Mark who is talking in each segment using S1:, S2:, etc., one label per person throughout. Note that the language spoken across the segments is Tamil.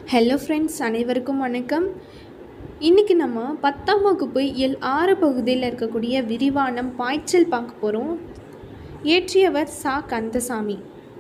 S1: ஹலோ ஃப்ரெண்ட்ஸ் அனைவருக்கும் வணக்கம் இன்றைக்கி நம்ம பத்தாம் வகுப்பு எல் ஆறு பகுதியில் இருக்கக்கூடிய விரிவானம் பாய்ச்சல் பார்க்க போகிறோம் இயற்றியவர் சா கந்தசாமி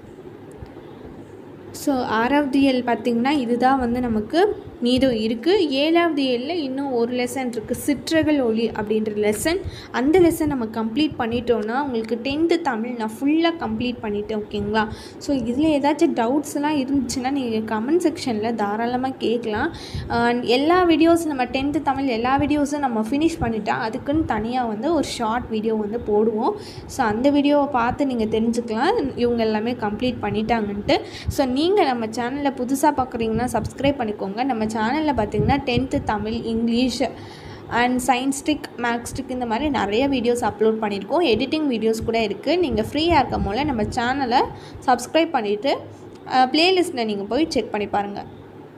S1: ஸோ ஆறாவது இயல் பார்த்திங்கன்னா இதுதான் வந்து நமக்கு மீதம் இருக்குது ஏழாவது இயலில் இன்னும் ஒரு லெசன் இருக்குது சிற்றகள் ஒளி அப்படின்ற லெசன் அந்த லெசன் நம்ம கம்ப்ளீட் பண்ணிட்டோன்னா உங்களுக்கு டென்த்து தமிழ் நான் ஃபுல்லாக கம்ப்ளீட் பண்ணிட்டேன் ஓகேங்களா ஸோ இதில் ஏதாச்சும் டவுட்ஸ்லாம் இருந்துச்சுன்னா நீங்கள் கமெண்ட் செக்ஷனில் தாராளமாக கேட்கலாம் அஹ் எல்லா வீடியோஸ் நம்ம டென்த்து தமிழ் எல்லா வீடியோஸும் நம்ம ஃபினிஷ் பண்ணிட்டா அதுக்குன்னு தனியாக வந்து ஒரு ஷார்ட் வீடியோ வந்து போடுவோம் ஸோ அந்த வீடியோவை பார்த்து நீங்கள் தெரிஞ்சுக்கலாம் இவங்க எல்லாமே கம்ப்ளீட் பண்ணிட்டாங்கன்ட்டு ஸோ நீங்கள் நம்ம சேனலில் புதுசாக பார்க்குறீங்கன்னா சப்ஸ்கிரைப் பண்ணிக்கோங்க நம்ம சேனலில் பார்த்தீங்கன்னா டென்த்து தமிழ் இங்கிலீஷ் அண்ட் சயின்ஸ்டிக் மேக்ஸ்டிக் இந்த மாதிரி நிறைய வீடியோஸ் அப்லோட் பண்ணியிருக்கோம் எடிட்டிங் வீடியோஸ் கூட இருக்குது நீங்கள் ஃப்ரீயாக இருக்கும் போல் நம்ம சேனலை சப்ஸ்கிரைப் பண்ணிவிட்டு ப்ளேலிஸ்ட்டில் நீங்கள் போய் செக் பண்ணி பாருங்கள்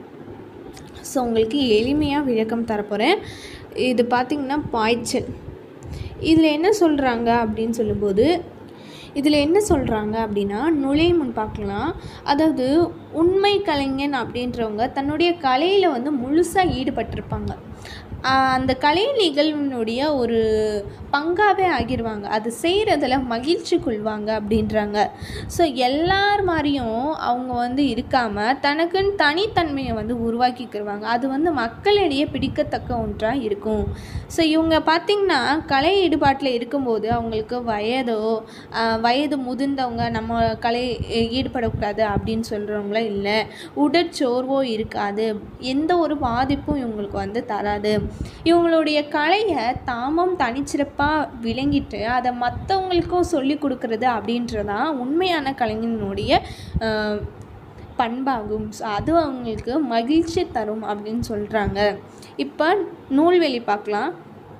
S1: ஸோ உங்களுக்கு எளிமையாக விளக்கம் தரப்போகிறேன் இது பார்த்திங்கன்னா பாய்ச்சல் இதில் என்ன சொல்கிறாங்க அப்படின்னு சொல்லும்போது இதில் என்ன சொல்கிறாங்க அப்படின்னா நுழைய முன் பார்க்கலாம் அதாவது உண்மை கலைஞன் அப்படின்றவங்க தன்னுடைய கலையில் வந்து முழுசாக ஈடுபட்டிருப்பாங்க ஆஹ் அந்த கலை நிகழ்வினுடைய ஒரு பங்காகவே ஆகிடுவாங்க அது செய்கிறதுல மகிழ்ச்சி கொள்வாங்க அப்படின்றாங்க ஸோ எல்லார் மாதிரியும் அவங்க வந்து இருக்காமல் தனக்குன்னு தனித்தன்மையை வந்து உருவாக்கிக்கிடுவாங்க அது வந்து மக்களிடையே பிடிக்கத்தக்க ஒன்றாக இருக்கும் ஸோ இவங்க பார்த்திங்கன்னா கலை ஈடுபாட்டில் இருக்கும்போது அவங்களுக்கு வயதோ ஆஹ் வயது முதிர்ந்தவங்க நம்ம கலை ஈடுபடக்கூடாது அப்படின்னு சொல்கிறவங்களும் இல்லை உடற்சோர்வோ இருக்காது எந்த ஒரு பாதிப்பும் இவங்களுக்கு வந்து தராது இவங்களுடைய கலையை தாமும் தனிச்சிறப்பாக விளங்கிட்டு அதை மற்றவங்களுக்கும் சொல்லி கொடுக்கறது அப்படின்றதான் உண்மையான கலைஞனுடைய ஆஹ், பண்பாகும் ஸோ அது அவங்களுக்கு மகிழ்ச்சி தரும் அப்படின்னு சொல்கிறாங்க இப்போ நூல்வெளி பார்க்கலாம்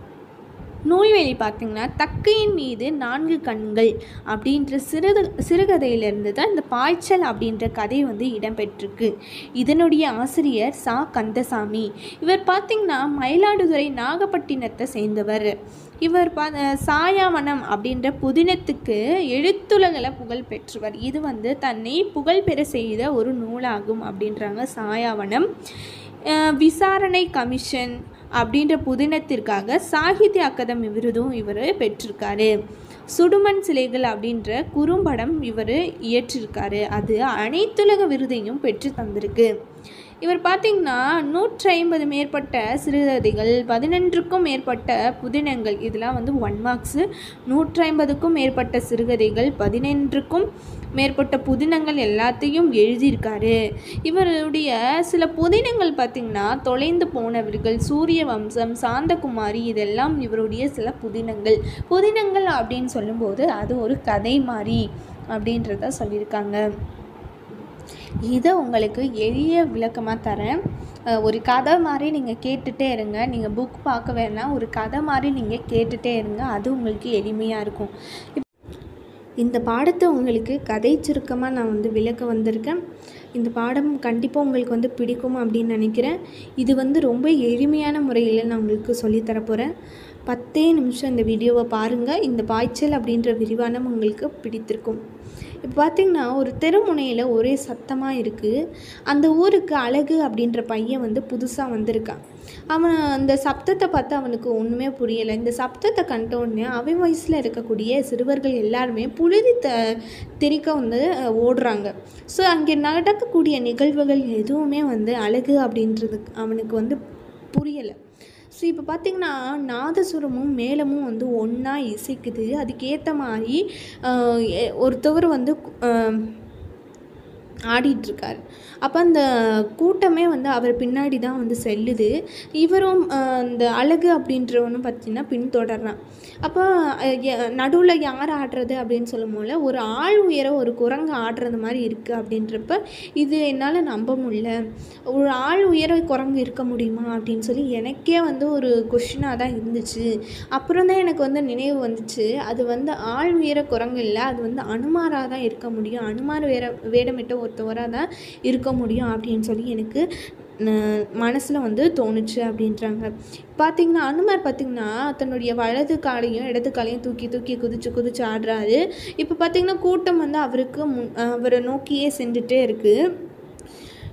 S1: நூல்வெளி பார்த்திங்கன்னா தக்கையின் மீது நான்கு கண்கள் அப்படின்ற சிறுது சிறுகதையிலிருந்து தான் இந்த பாய்ச்சல் அப்படின்ற கதை வந்து இடம்பெற்றிருக்கு இதனுடைய ஆசிரியர் சா கந்தசாமி இவர் பார்த்திங்கன்னா மயிலாடுதுறை நாகப்பட்டினத்தை சேர்ந்தவர் இவர் பா சாயாவனம் அப்படின்ற புதினத்துக்கு எழுத்துலகில் புகழ் பெற்றவர் இது வந்து தன்னை புகழ் பெற செய்த ஒரு நூலாகும் அப்படின்றாங்க சாயாவனம் அஹ் விசாரணை கமிஷன் அப்படின்ற புதினத்திற்காக சாகித்ய அகாதமி விருதும் இவர் பெற்றிருக்காரு சுடுமண் சிலைகள் அப்படின்ற குறும்படம் இவர் இயற்றிருக்காரு அது அனைத்துலக விருதையும் பெற்று தந்திருக்கு இவர் பார்த்திங்கன்னா நூற்றி ஐம்பது மேற்பட்ட சிறுகதைகள் பதினொன்றுக்கும் மேற்பட்ட புதினங்கள் இதெல்லாம் வந்து ஒன் மார்க்ஸு நூற்றி ஐம்பதுக்கும் மேற்பட்ட சிறுகதைகள் பதினொன்றுக்கும் மேற்பட்ட புதினங்கள் எல்லாத்தையும் எழுதியிருக்காரு இவருடைய சில புதினங்கள் பார்த்திங்கன்னா தொலைந்து போனவர்கள் சூரிய வம்சம் சாந்தகுமாரி இதெல்லாம் இவருடைய சில புதினங்கள் புதினங்கள் அப்படின்னு சொல்லும்போது அது ஒரு கதை மாதிரி அப்படின்றத சொல்லியிருக்காங்க இதை உங்களுக்கு எளிய விளக்கமாக தரேன் அஹ் ஒரு கதை மாதிரி நீங்கள் கேட்டுகிட்டே இருங்க நீங்கள் புக் பார்க்க வேணாம் ஒரு கதை மாதிரி நீங்கள் கேட்டுகிட்டே இருங்க அது உங்களுக்கு எளிமையாக இருக்கும் இப் இந்த பாடத்தை உங்களுக்கு கதை சுருக்கமாக நான் வந்து விளக்க வந்திருக்கேன் இந்த பாடம் கண்டிப்பாக உங்களுக்கு வந்து பிடிக்கும் அப்படின்னு நினைக்கிறேன் இது வந்து ரொம்ப எளிமையான முறையில் நான் உங்களுக்கு சொல்லித்தர போகிறேன் பத்தே நிமிஷம் இந்த வீடியோவை பாருங்கள் இந்த பாய்ச்சல் அப்படின்ற விரிவானம் உங்களுக்கு பிடித்திருக்கும் இப்போ பார்த்திங்கன்னா ஒரு தெருமுனையில் ஒரே சத்தமாக இருக்குது அந்த ஊருக்கு அழகு அப்படின்ற பையன் வந்து புதுசாக வந்திருக்கான் அவன் அந்த சப்தத்தை பார்த்து அவனுக்கு ஒன்றுமே புரியலை இந்த சப்தத்தை கண்ட உடனே அவன் வயசில் இருக்கக்கூடிய சிறுவர்கள் எல்லாருமே புழுதி த தெரிக்க வந்து அஹ், ஓடுறாங்க ஸோ அங்கே நடக்கக்கூடிய நிகழ்வுகள் எதுவுமே வந்து அழகு அப்படின்றது அவனுக்கு வந்து புரியலை ஸோ இப்போ பார்த்திங்கன்னா நாதசுரமும் மேளமும் வந்து ஒன்றா இசைக்குது அதுக்கேற்ற மாதிரி ஆஹ், எ- ஒருத்தவர் வந்து ஆஹ், ஆடிட்டுருக்கார் அப்போ அந்த கூட்டமே வந்து அவர் பின்னாடி தான் வந்து செல்லுது இவரும் ஆஹ், இந்த அழகு அப்படின்றவனும் பார்த்தீங்கன்னா பின்தொடர்றான் அப்போ நடுவில் யார் ஆடுறது அப்படின்னு சொல்லும் போல ஒரு ஆள் உயர ஒரு குரங்கு ஆடுறது மாதிரி இருக்குது அப்படின்றப்ப இது என்னால் நம்ப முடியல ஒரு ஆள் உயர குரங்கு இருக்க முடியுமா அப்படின்னு சொல்லி எனக்கே வந்து ஒரு கொஷினாக தான் இருந்துச்சு அப்புறம் தான் எனக்கு வந்து நினைவு வந்துச்சு அது வந்து ஆள் உயர குரங்கு இல்லை அது வந்து அனுமாராக தான் இருக்க முடியும் அனுமார் வேற வேடமிட்ட ஒருத்தவராக தான் இருக்க முடியும் அப்படின்னு சொல்லி எனக்கு மனசில் வந்து தோணுச்சு அப்படின்றாங்க பார்த்தீங்கன்னா அனுமார் பார்த்திங்கன்னா தன்னுடைய வலது காலையும் இடது காலையும் தூக்கி தூக்கி குதிச்சு குதிச்சு ஆடுறாரு இப்போ பார்த்தீங்கன்னா கூட்டம் வந்து அவருக்கு முன் அவரை நோக்கியே சென்றுட்டே இருக்குது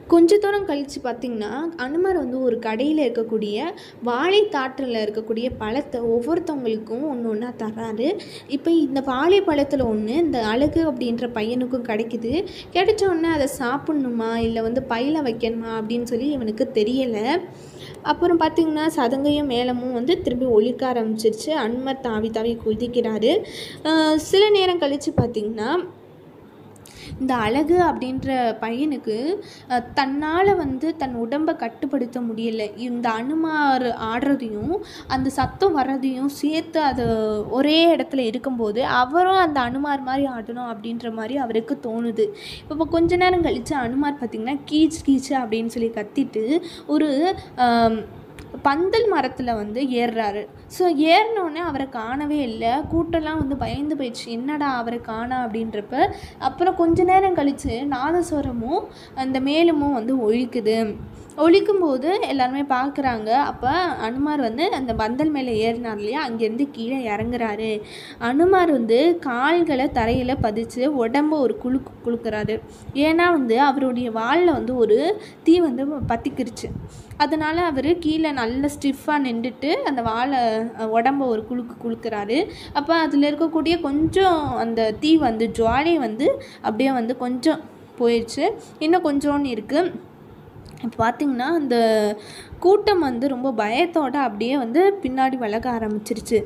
S1: கொஞ்ச தூரம் கழித்து பார்த்திங்கன்னா அனுமார் வந்து ஒரு கடையில் இருக்கக்கூடிய வாழைத்தாற்றில் இருக்கக்கூடிய பழத்தை ஒவ்வொருத்தவங்களுக்கும் ஒன்று ஒன்றா தர்றாரு இப்போ இந்த வாழைப்பழத்தில் ஒன்று இந்த அழகு அப்படின்ற பையனுக்கும் கிடைக்குது கிடைச்ச உடனே அதை சாப்பிட்ணுமா இல்லை வந்து பையில வைக்கணுமா அப்படின்னு சொல்லி இவனுக்கு தெரியலை அப்புறம் பார்த்திங்கன்னா சதங்கையும் மேளமும் வந்து திரும்பி ஒழிக்க ஆரம்பிச்சிருச்சு அன்மர் தாவி தாவி குதிக்கிறாரு அஹ் சில நேரம் கழித்து பார்த்திங்கன்னா இந்த அழகு அப்படின்ற பையனுக்கு அஹ், தன்னால் வந்து தன் உடம்பை கட்டுப்படுத்த முடியல இந்த அனுமார் ஆடுறதையும் அந்த சத்தம் வர்றதையும் சேர்த்து அது ஒரே இடத்துல இருக்கும்போது அவரும் அந்த அனுமார் மாதிரி ஆடணும் அப்படின்ற மாதிரி அவருக்கு தோணுது இப்போ கொஞ்ச நேரம் கழித்து அனுமார் பார்த்திங்கன்னா கீச் கீச்சு அப்படின்னு சொல்லி கத்திட்டு ஒரு ஆம், பந்தல் மரத்தில் வந்து ஏறுறாரு ஸோ ஏறினோடனே அவரை காணவே இல்லை கூட்டம்லாம் வந்து பயந்து போயிடுச்சு என்னடா அவரை காணா அப்படின்றப்ப அப்புறம் கொஞ்ச நேரம் கழித்து நாதஸ்வரமும் அந்த மேளமும் வந்து ஒழிக்குது ஒழிக்கும்போது எல்லாருமே பார்க்குறாங்க அப்போ அனுமார் வந்து அந்த பந்தல் மேலே ஏறினார் இல்லையா அங்கேருந்து கீழே இறங்குறாரு அனுமார் வந்து கால்களை தரையில் பதிச்சு உடம்ப ஒரு குலுக்கு குலுக்குறாரு ஏன்னா வந்து அவருடைய வாலில் வந்து ஒரு தீ வந்து பற்றிக்கிருச்சு அதனால் அவர் கீழே நல்ல ஸ்டிஃபாக நின்றுட்டு அந்த வாழை உடம்ப ஒரு குலுக்கு குலுக்குறாரு அப்போ அதில் இருக்கக்கூடிய கொஞ்சம் அந்த தீ வந்து ஜுவாலை வந்து அப்படியே வந்து கொஞ்சம் போயிடுச்சு இன்னும் கொஞ்சோன்னு இருக்குது இப்போ பார்த்திங்கன்னா அந்த கூட்டம் வந்து ரொம்ப பயத்தோட அப்படியே வந்து பின்னாடி விலக ஆரம்பிச்சிருச்சு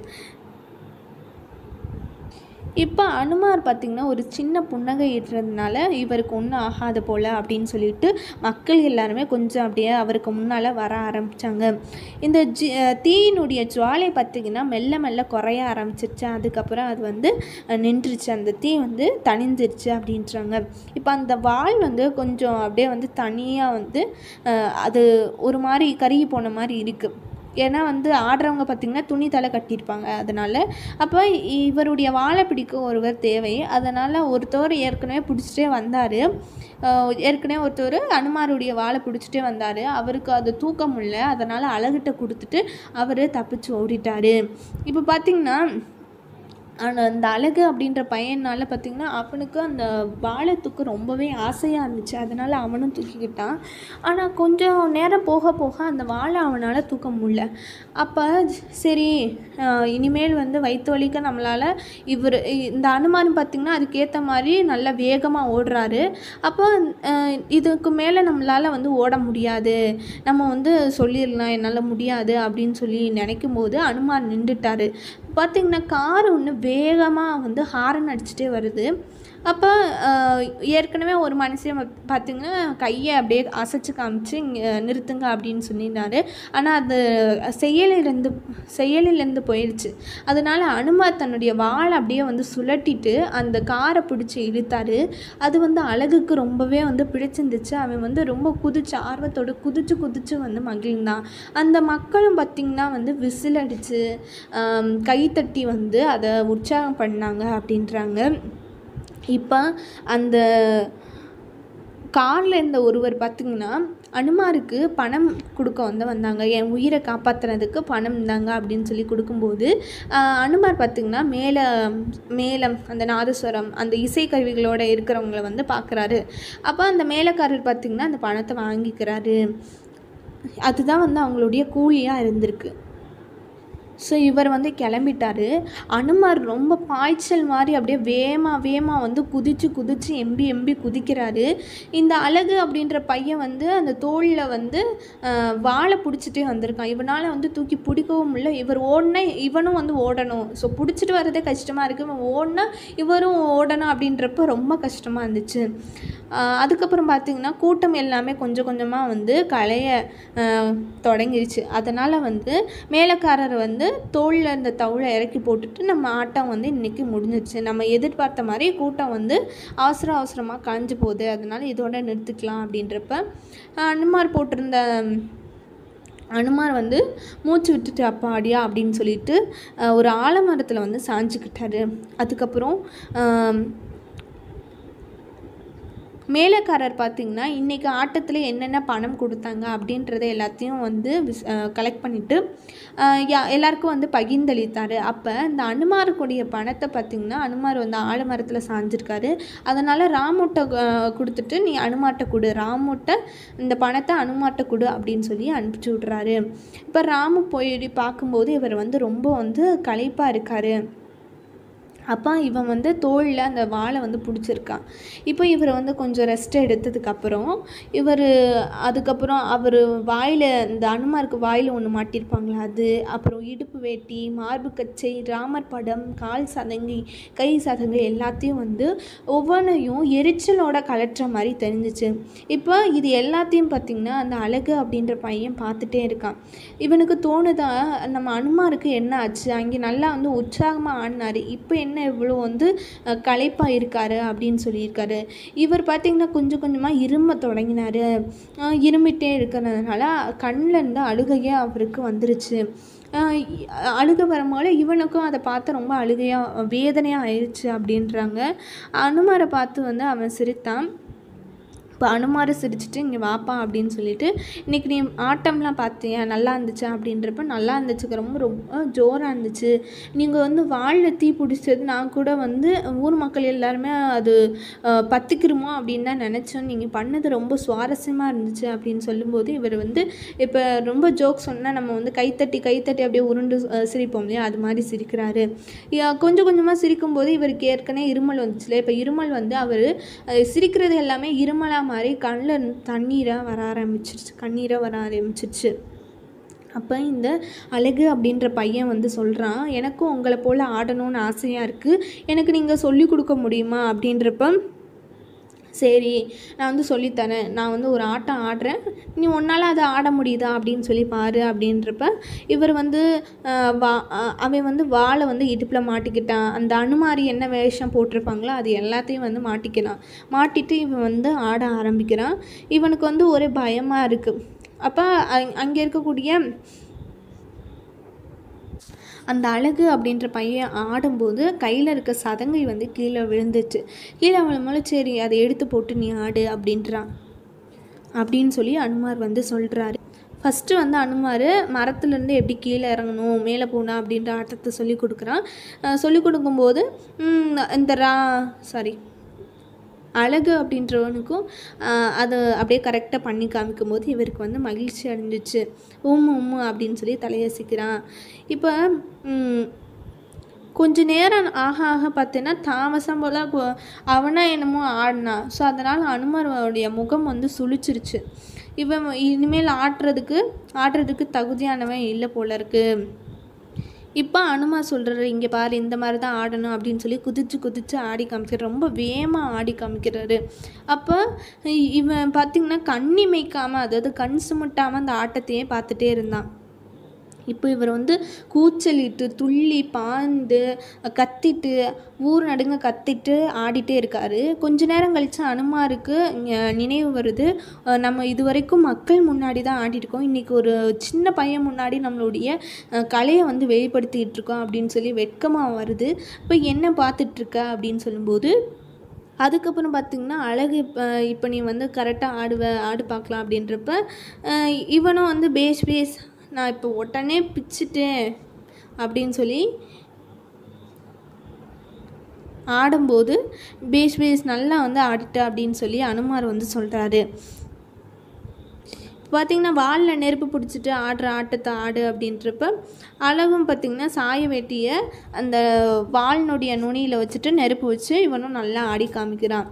S1: இப்போ அனுமார் பார்த்திங்கன்னா ஒரு சின்ன புன்னகை இடுறதுனால இவருக்கு ஒன்றும் ஆகாது போல் அப்படின்னு சொல்லிட்டு மக்கள் எல்லாருமே கொஞ்சம் அப்படியே அவருக்கு முன்னால் வர ஆரம்பித்தாங்க இந்த ஜி தீயினுடைய ஜுவாலை பார்த்திங்கன்னா மெல்ல மெல்ல குறைய ஆரம்பிச்சிருச்சு அதுக்கப்புறம் அது வந்து அஹ், நின்றுச்சு அந்த தீ வந்து தணிந்துருச்சு அப்படின்றாங்க இப்போ அந்த வால் வந்து கொஞ்சம் அப்படியே வந்து தனியாக வந்து அஹ், அது ஒரு மாதிரி கருகி போன மாதிரி இருக்குது ஏன்னா வந்து ஆடுறவங்க பார்த்திங்கன்னா துணி தலை கட்டியிருப்பாங்க அதனால் அப்போ இவருடைய வாழை பிடிக்க ஒருவர் தேவை அதனால் ஒருத்தவர் ஏற்கனவே பிடிச்சிட்டே வந்தார் ஏற்கனவே ஒருத்தவர் அனுமாருடைய வாழை பிடிச்சிட்டே வந்தார் அவருக்கு அது தூக்கம் இல்லை அதனால் அழகிட்ட கொடுத்துட்டு அவர் தப்பிச்சு ஓடிட்டார் இப்போ பார்த்திங்கன்னா ஆனால் அந்த அழகு அப்படின்ற பையனால் பார்த்திங்கன்னா அவனுக்கு அந்த வாழை தூக்க ரொம்பவே ஆசையாக இருந்துச்சு அதனால் அவனும் தூக்கிக்கிட்டான் ஆனால் கொஞ்சம் நேரம் போக போக அந்த வாழை அவனால் தூக்க முடியல அப்போ சரி ஆஹ் இனிமேல் வந்து வயிற்று வலிக்க நம்மளால் இவர் இந்த அனுமானம் பார்த்திங்கன்னா அதுக்கேற்ற மாதிரி நல்லா வேகமாக ஓடுறாரு அப்போ ஆஹ் இதுக்கு மேலே நம்மளால் வந்து ஓட முடியாது நம்ம வந்து சொல்லிடலாம் என்னால் முடியாது அப்படின்னு சொல்லி நினைக்கும் போது அனுமான் நின்றுட்டாரு பார்த்திங்கன்னா கார் ஒன்று வேகமாக வந்து ஹாரன் அடிச்சுட்டே வருது அப்போ ஆஹ், ஏற்கனவே ஒரு மனுஷன் வந்து பார்த்திங்கன்னா கையை அப்படியே அசைச்சு காமிச்சு இங்கே நிறுத்துங்க அப்படின்னு சொல்லியிருந்தாரு ஆனால் அது செயலிலேருந்து செயலிலேருந்து போயிடுச்சு அதனால் அனுமார் தன்னுடைய வாளை அப்படியே வந்து சுழட்டிட்டு அந்த காரை பிடிச்சி இழுத்தாரு அது வந்து அழகுக்கு ரொம்பவே வந்து பிடிச்சிருந்துச்சு அவன் வந்து ரொம்ப குதிச்சு ஆர்வத்தோட குதிச்சு குதிச்சு வந்து மகிழ்ந்தான் அந்த மக்களும் பார்த்திங்கன்னா வந்து விசில் அடித்து கைத்தட்டி வந்து அதை உற்சாகம் பண்ணாங்க அப்படின்றாங்க இப்போ அந்த காரில் இருந்த ஒருவர் பார்த்திங்கன்னா அனுமாருக்கு பணம் கொடுக்க வந்து வந்தாங்க என் உயிரை காப்பாற்றுனதுக்கு பணம் இருந்தாங்க அப்படின்னு சொல்லி கொடுக்கும்போது ஆஹ், அனுமார் பார்த்திங்கன்னா மேலே மேளம் அந்த நாதஸ்வரம் அந்த இசைக்கருவிகளோட இருக்கிறவங்கள வந்து பார்க்குறாரு அப்போ அந்த மேலக்காரர் பார்த்திங்கன்னா அந்த பணத்தை வாங்கிக்கிறாரு அதுதான் வந்து அவங்களுடைய கூலியாக இருந்திருக்கு ஸோ இவர் வந்து கிளம்பிட்டாரு அனுமார் ரொம்ப பாய்ச்சல் மாதிரி அப்படியே வேமா வேமா வந்து குதிச்சு குதிச்சு எம்பி எம்பி குதிக்கிறாரு இந்த அழகு அப்படின்ற பையன் வந்து அந்த தோளில் வந்து ஆஹ், வாழை பிடிச்சிட்டே வந்திருக்கான் இவனால் வந்து தூக்கி பிடிக்கவும் முடியல இவர் ஓடினா இவனும் வந்து ஓடணும் ஸோ பிடிச்சிட்டு வர்றதே கஷ்டமாக இருக்குது இவன் ஓடினா இவரும் ஓடணும் அப்படின்றப்ப ரொம்ப கஷ்டமாக இருந்துச்சு ஆஹ், அதுக்கப்புறம் பார்த்திங்கன்னா கூட்டம் எல்லாமே கொஞ்சம் கொஞ்சமாக வந்து களைய ஆஹ், தொடங்கிருச்சு அதனால் வந்து மேலக்காரர் வந்து தோளில் இருந்த தவுளை இறக்கி போட்டுட்டு நம்ம ஆட்டம் வந்து இன்றைக்கி முடிஞ்சிருச்சு நம்ம எதிர்பார்த்த மாதிரி கூட்டம் வந்து அவசர அவசரமாக காஞ்சு போகுது அதனால் இதோட நிறுத்திக்கலாம் அப்படின்றப்ப ஆஹ், அனுமார் போட்டிருந்த அனுமார் வந்து மூச்சு விட்டுட்டு அப்பாடியா அப்படின்னு சொல்லிட்டு ஆஹ், ஒரு ஆலமரத்தில் வந்து சாஞ்சுக்கிட்டாரு அதுக்கப்புறம் ஆம், மேலக்காரர் பார்த்திங்கன்னா இன்றைக்கி ஆட்டத்தில் என்னென்ன பணம் கொடுத்தாங்க அப்படின்றத எல்லாத்தையும் வந்து விஸ் கலெக்ட் பண்ணிவிட்டு எல்லாருக்கும் வந்து பகிர்ந்தளித்தார் அப்போ இந்த அனுமாருக்குடைய பணத்தை பார்த்திங்கன்னா அனுமார் வந்து ஆலமரத்தில் சாஞ்சிருக்காரு அதனால் ராமுட்டை அஹ், கொடுத்துட்டு நீ அனுமார்ட்ட கொடு ராமுட்டை இந்த பணத்தை அனுமார்ட்ட கொடு அப்படின்னு சொல்லி அனுப்பிச்சி விட்றாரு இப்போ ராமு போய் பார்க்கும்போது இவர் வந்து ரொம்ப வந்து களைப்பாக இருக்கார் அப்போ இவன் வந்து தோளில் அந்த வாளை வந்து பிடிச்சிருக்கான் இப்போ இவர் வந்து கொஞ்சம் ரெஸ்ட் எடுத்ததுக்கப்புறம் இவர் அதுக்கப்புறம் அவர் வாயில் இந்த அனுமாருக்கு வாயில் ஒன்று மாட்டியிருப்பாங்களா அது அப்புறம் இடுப்பு வேட்டி மார்பு கச்சை ராமர் படம் கால் சதங்கி கை சதங்கை எல்லாத்தையும் வந்து ஒவ்வொன்றையும் எரிச்சலோட கலட்டுற மாதிரி தெரிஞ்சிச்சு இப்போ இது எல்லாத்தையும் பார்த்திங்கன்னா அந்த அழகு அப்படின்ற பையன் பார்த்துட்டே இருக்கான் இவனுக்கு தோணுதா நம்ம அனுமாருக்கு என்ன ஆச்சு அங்கே நல்லா வந்து உற்சாகமாக ஆடினார் இப்போ என்ன இவ்வளோ வந்து களைப்பாக இருக்காரு அப்படின்னு சொல்லியிருக்காரு இவர் பார்த்திங்கன்னா கொஞ்சம் கொஞ்சமாக இரும தொடங்கினார் இருமிட்டே இருக்கிறதுனால கண்ணில் இருந்து அழுகையே அவருக்கு வந்துருச்சு ஆஹ் இ- அழுக வரும்போது இவனுக்கும் அதை பார்த்து ரொம்ப அழுகையாக வேதனையாக ஆயிடுச்சு அப்படின்றாங்க அனுமாரை பார்த்து வந்து அவன் சிரித்தான் இப்போ அனுமார் சிரிச்சிட்டு இங்கே வாப்பா அப்படின்னு சொல்லிட்டு இன்றைக்கி நீ ஆட்டம்லாம் பார்த்தியா நல்லா இருந்துச்சா அப்படின்றப்ப நல்லா இருந்துச்சுக்கு ரொம்ப ரொம்ப ஜோராக இருந்துச்சு நீங்கள் வந்து வாழில் தீ பிடிச்சது நான் கூட வந்து ஊர் மக்கள் எல்லாருமே அது அஹ், பத்திக்கிருமோ அப்படின்னு தான் நினச்சோம் நீங்கள் பண்ணது ரொம்ப சுவாரஸ்யமாக இருந்துச்சு அப்படின்னு சொல்லும்போது இவர் வந்து இப்போ ரொம்ப ஜோக் சொன்னால் நம்ம வந்து கைத்தட்டி கைத்தட்டி அப்படியே உருண்டு அஹ், சிரிப்போம் இல்லையா அது மாதிரி சிரிக்கிறாரு யா- கொஞ்சம் கொஞ்சமாக சிரிக்கும்போது இவருக்கு ஏற்கனவே இருமல் வந்துச்சுல இப்போ இருமல் வந்து அவர் சிரிக்கிறது எல்லாமே இருமலாக மாதிரி கண்ணில் தண்ணீராக வர ஆரம்பிச்சிருச்சு கண்ணீராக வர ஆரம்பிச்சிருச்சு அப்போ இந்த அழகு அப்படின்ற பையன் வந்து சொல்கிறான் எனக்கும் உங்களை போல் ஆடணும்னு ஆசையாக இருக்குது எனக்கு நீங்கள் சொல்லி கொடுக்க முடியுமா அப்படின்றப்ப சரி நான் வந்து சொல்லித்தரேன் நான் வந்து ஒரு ஆட்டம் ஆடுறேன் நீ உன்னால் அதை ஆட முடியுதா அப்படின்னு சொல்லி பாரு அப்படின்றப்ப இவர் வந்து ஆஹ், வா ஆஹ், அவன் வந்து வாளை வந்து இடுப்பில் மாட்டிக்கிட்டான் அந்த அனுமாரி என்ன வேஷம் போட்டிருப்பாங்களோ அது எல்லாத்தையும் வந்து மாட்டிக்கிறான் மாட்டிட்டு இவன் வந்து ஆட ஆரம்பிக்கிறான் இவனுக்கு வந்து ஒரே பயமாக இருக்குது அப்போ அங்கே இருக்கக்கூடிய அந்த அழகு அப்படின்ற பையன் ஆடும்போது கையில் இருக்க சதங்கை வந்து கீழே விழுந்துச்சு கீழே விழும்போது சரி அதை எடுத்து போட்டு நீ ஆடு அப்படின்றான் அப்படின்னு சொல்லி அனுமார் வந்து சொல்கிறாரு ஃபஸ்ட்டு வந்து அனுமார் மரத்துலேருந்து எப்படி கீழே இறங்கணும் மேலே போகணும் அப்படின்ற ஆட்டத்தை சொல்லி கொடுக்குறான் அஹ் சொல்லி கொடுக்கும்போது ம், இந்த ரா சாரி அழகு அப்படின்றவனுக்கும் ஆஹ், அது அப்படியே கரெக்டாக பண்ணி காமிக்கும்போது இவருக்கு வந்து மகிழ்ச்சி அடைஞ்சிச்சு உம்மு உம்மு அப்படின்னு சொல்லி தலையசிக்கிறான் இப்போ ம், கொஞ்ச நேரம் ஆக ஆக பார்த்தீங்கன்னா தாமசம் போல் கொ- அவனா என்னமோ ஆடினான் ஸோ அதனால் அனுமருடைய முகம் வந்து சுளிச்சிருச்சு இவன் இனிமேல் ஆடுறதுக்கு ஆடுறதுக்கு தகுதியானவன் இல்லை போல இருக்கு இப்போ அனுமா சொல்கிறாரு இங்கே பாரு இந்த மாதிரி தான் ஆடணும் அப்படின்னு சொல்லி குதிச்சு குதிச்சு ஆடி காமிக்கிறார் ரொம்ப வேகமாக ஆடி காமிக்கிறாரு அப்போ இ- இவன் பார்த்திங்கன்னா கண்ணிமைக்காமல் அதாவது கண் சுமட்டாமல் அந்த ஆட்டத்தையே பார்த்துட்டே இருந்தான் இப்போ இவர் வந்து கூச்சலிட்டு துள்ளி பாய்ந்து கத்திட்டு ஊர் நடுங்க கத்திட்டு ஆடிட்டே இருக்காரு கொஞ்ச நேரம் கழிச்சு அனுமாருக்கு அஹ், நினைவு வருது அஹ், நம்ம இதுவரைக்கும் மக்கள் முன்னாடி தான் ஆடிருக்கோம் இன்றைக்கி ஒரு சின்ன பையன் முன்னாடி நம்மளுடைய அஹ், கலையை வந்து வெளிப்படுத்திட்டு இருக்கோம் அப்படின்னு சொல்லி வெட்கமாக வருது இப்போ என்ன பார்த்துட்ருக்க அப்படின்னு சொல்லும்போது அதுக்கப்புறம் பார்த்திங்கன்னா அழகு இப்போ இப்போ நீ வந்து கரெக்டாக ஆடுவ ஆடு பார்க்கலாம் அப்படின்றப்ப அஹ், இவனும் வந்து பேஸ் பேஸ் நான் இப்போ உடனே பிச்சிட்டேன் அப்படின்னு சொல்லி ஆடும்போது பேஸ் பேஸ் நல்லா வந்து ஆடிட்ட அப்படின்னு சொல்லி அனுமார் வந்து சொல்கிறாரு பார்த்திங்கன்னா வாலில் நெருப்பு பிடிச்சிட்டு ஆடுற ஆட்டத்தை ஆடு அப்படின்றப்ப அழகும் பார்த்திங்கன்னா சாய வேட்டியை அந்த வாலினுடைய நுனியில் வச்சுட்டு நெருப்பு வச்சு இவனும் நல்லா ஆடி காமிக்கிறான்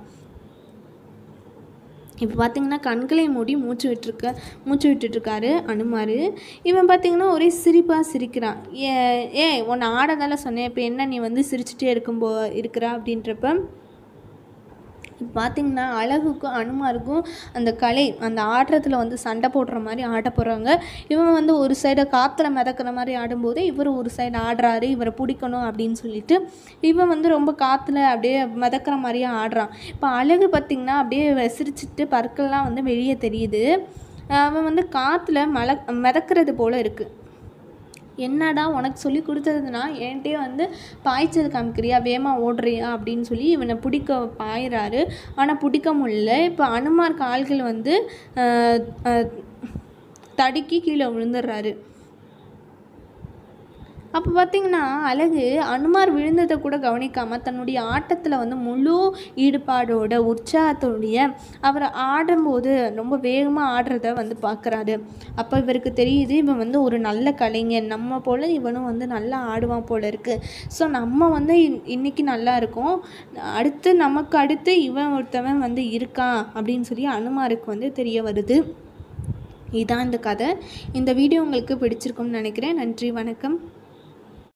S1: இப்போ பார்த்தீங்கன்னா கண்களை மூடி மூச்சு விட்டுருக்க மூச்சு விட்டுட்ருக்காரு அனுமார் இவன் பார்த்தீங்கன்னா ஒரே சிரிப்பாக சிரிக்கிறான் ஏ ஏ உன்னை ஆடதால சொன்னேன் இப்போ என்ன நீ வந்து சிரிச்சிட்டே இருக்கும்போ இருக்கிற அப்படின்றப்ப இப்போ பார்த்தீங்கன்னா அழகுக்கும் அனுமாருக்கும் அந்த கலை அந்த ஆடுறதுல வந்து சண்டை போடுற மாதிரி ஆட போகிறாங்க இவன் வந்து ஒரு சைடை காற்றுல மிதக்கிற மாதிரி ஆடும்போது இவர் ஒரு சைடு ஆடுறாரு இவரை பிடிக்கணும் அப்படின்னு சொல்லிட்டு இவன் வந்து ரொம்ப காற்றுல அப்படியே மிதக்கிற மாதிரியே ஆடுறான் இப்போ அழகு பார்த்திங்கன்னா அப்படியே சிரிச்சிட்டு பற்கள்லாம் வந்து வெளியே தெரியுது அவன் வந்து காற்றுல மல மிதக்கிறது போல் இருக்குது என்னடா உனக்கு சொல்லி கொடுத்ததுனா என்கிட்டயே வந்து பாய்ச்சல் காமிக்கிறியா வேகமாக ஓடுறியா அப்படின்னு சொல்லி இவனை பிடிக்க பாயிறாரு ஆனால் பிடிக்க முடியல இப்போ அனுமார் கால்கள் வந்து ஆஹ், ஆஹ், தடுக்கி கீழே விழுந்துடுறாரு அப்போ பார்த்தீங்கன்னா அழகு அனுமார் விழுந்ததை கூட கவனிக்காமல் தன்னுடைய ஆட்டத்தில் வந்து முழு ஈடுபாடோட உற்சாகத்தோடைய அவர் ஆடும்போது ரொம்ப வேகமாக ஆடுறத வந்து பார்க்குறாரு அப்போ இவருக்கு தெரியுது இவன் வந்து ஒரு நல்ல கலைஞன் நம்ம போல் இவனும் வந்து நல்லா ஆடுவான் போல இருக்குது ஸோ நம்ம வந்து இன்- இன்னைக்கு நல்லா இருக்கோம் அடுத்து நமக்கு அடுத்து இவன் ஒருத்தவன் வந்து இருக்கான் அப்படின்னு சொல்லி அனுமாருக்கு வந்து தெரிய வருது இதான் இந்த கதை இந்த வீடியோ உங்களுக்கு பிடிச்சிருக்கும்னு நினைக்கிறேன் நன்றி வணக்கம்